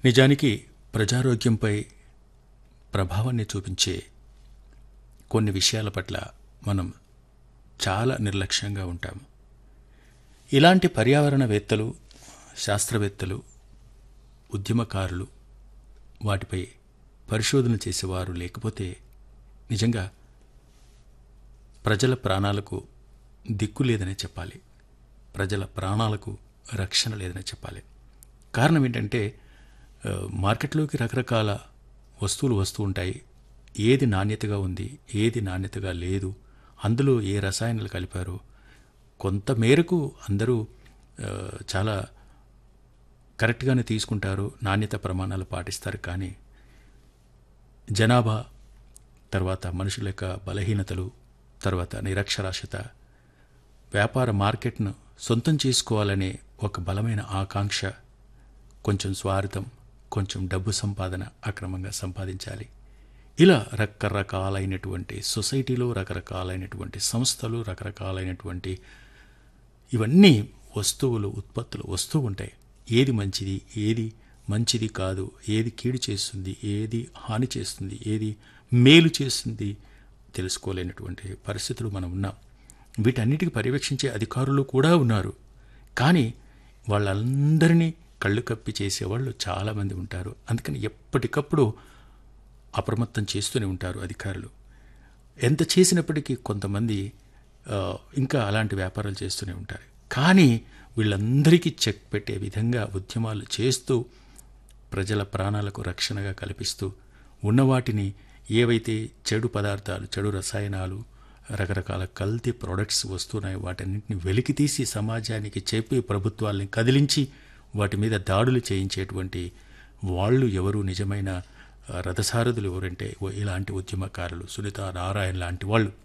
నిజానికి ప్రజారోగ్యంపై ప్రభావాన్ని చూపించే కొన్ని విషయాల పట్ల మనం చాలా నిర్లక్ష్యంగా ఉంటాము ఇలాంటి పర్యావరణవేత్తలు శాస్త్రవేత్తలు ఉద్యమకారులు వాటిపై పరిశోధన చేసేవారు లేకపోతే నిజంగా ప్రజల ప్రాణాలకు దిక్కు లేదనే చెప్పాలి ప్రజల ప్రాణాలకు రక్షణ లేదనే చెప్పాలి కారణం ఏంటంటే ఆ, మార్కెట్లోకి రకరకాల వస్తువులు వస్తూ ఉంటాయి ఏది నాణ్యతగా ఉంది ఏది నాణ్యతగా లేదు అందులో ఏ రసాయనాలు కలిపారో కొంత మేరకు అందరూ ఆ, చాలా కరెక్ట్గానే తీసుకుంటారు నాణ్యత ప్రమాణాలు పాటిస్తారు కానీ జనాభా తర్వాత మనుషుల యొక్క బలహీనతలు తర్వాత నిరక్షరాస్యత వ్యాపార మార్కెట్ను సొంతం చేసుకోవాలనే ఒక బలమైన ఆకాంక్ష కొంచెం స్వార్థం కొంచెం డబ్బు సంపాదన అక్రమంగా సంపాదించాలి ఇలా రకరకాలైనటువంటి సొసైటీలో రకరకాలైనటువంటి సంస్థలు రకరకాలైనటువంటి ఇవన్నీ వస్తువులు ఉత్పత్తులు వస్తూ ఉంటాయి ఏది మంచిది ఏది మంచిది కాదు ఏది కీడు చేస్తుంది ఏది హాని చేస్తుంది ఏది మేలు చేస్తుంది తెలుసుకోలేనటువంటి పరిస్థితులు మనం ఉన్నాం వీటన్నిటికి పర్యవేక్షించే అధికారులు కూడా ఉన్నారు కానీ వాళ్ళందరినీ కళ్ళు కప్పి చేసేవాళ్ళు చాలామంది ఉంటారు అందుకని ఎప్పటికప్పుడు అప్రమత్తం చేస్తూనే ఉంటారు అధికారులు ఎంత చేసినప్పటికీ కొంతమంది ఆ, ఇంకా అలాంటి వ్యాపారాలు చేస్తూనే ఉంటారు కానీ వీళ్ళందరికీ చెక్ పెట్టే విధంగా ఉద్యమాలు చేస్తూ ప్రజల ప్రాణాలకు రక్షణగా కల్పిస్తూ ఉన్నవాటిని ఏవైతే చెడు పదార్థాలు చెడు రసాయనాలు రకరకాల కల్తీ ప్రొడక్ట్స్ వస్తున్నాయో వాటన్నింటిని వెలికి తీసి సమాజానికి చెప్పి ప్రభుత్వాల్ని కదిలించి వాటి మీద దాడులు చేయించేటువంటి వాళ్ళు ఎవరు నిజమైన ఆ, రథసారథులు ఎవరంటే ఓ ఇలాంటి ఉద్యమకారులు సునీత నారాయణ లాంటి వాళ్ళు